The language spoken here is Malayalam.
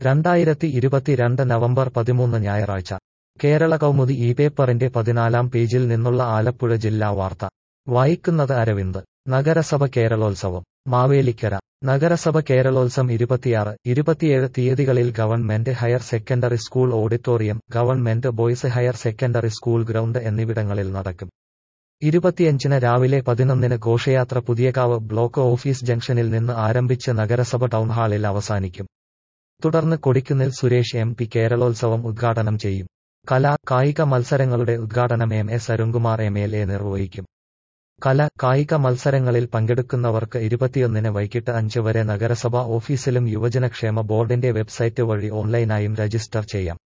രണ്ടായിരത്തി ഇരുപത്തിരണ്ട് നവംബർ പതിമൂന്ന് ഞായറാഴ്ച കേരള കൗമുദി ഈ പേപ്പറിന്റെ പതിനാലാം പേജിൽ നിന്നുള്ള ആലപ്പുഴ ജില്ലാ വാർത്ത വായിക്കുന്നത് അരവിന്ദ് നഗരസഭ കേരളോത്സവം മാവേലിക്കര നഗരസഭ കേരളോത്സവം ഇരുപത്തിയാറ് ഇരുപത്തിയേഴ് തീയതികളിൽ government higher secondary school auditorium government boys higher secondary school ground എന്നിവിടങ്ങളിൽ നടക്കും ഇരുപത്തിയഞ്ചിന് രാവിലെ പതിനൊന്നിന് ഘോഷയാത്ര പുതിയകാവ് ബ്ലോക്ക് ഓഫീസ് ജംഗ്ഷനിൽ നിന്ന് ആരംഭിച്ച് നഗരസഭ ടൗൺഹാളിൽ അവസാനിക്കും തുടർന്ന് കൊടിക്കുന്നിൽ സുരേഷ് എം പി കേരളോത്സവം ഉദ്ഘാടനം ചെയ്യും കലാ കായിക മത്സരങ്ങളുടെ ഉദ്ഘാടനം M S Arunkumar M L A നിർവഹിക്കും കല കായിക മത്സരങ്ങളിൽ പങ്കെടുക്കുന്നവർക്ക് ഇരുപത്തിയൊന്നിന് വൈകിട്ട് അഞ്ച് വരെ നഗരസഭാ ഓഫീസിലും യുവജനക്ഷേമ ബോർഡിന്റെ വെബ്സൈറ്റ് വഴി ഓൺലൈനായും രജിസ്റ്റർ ചെയ്യാം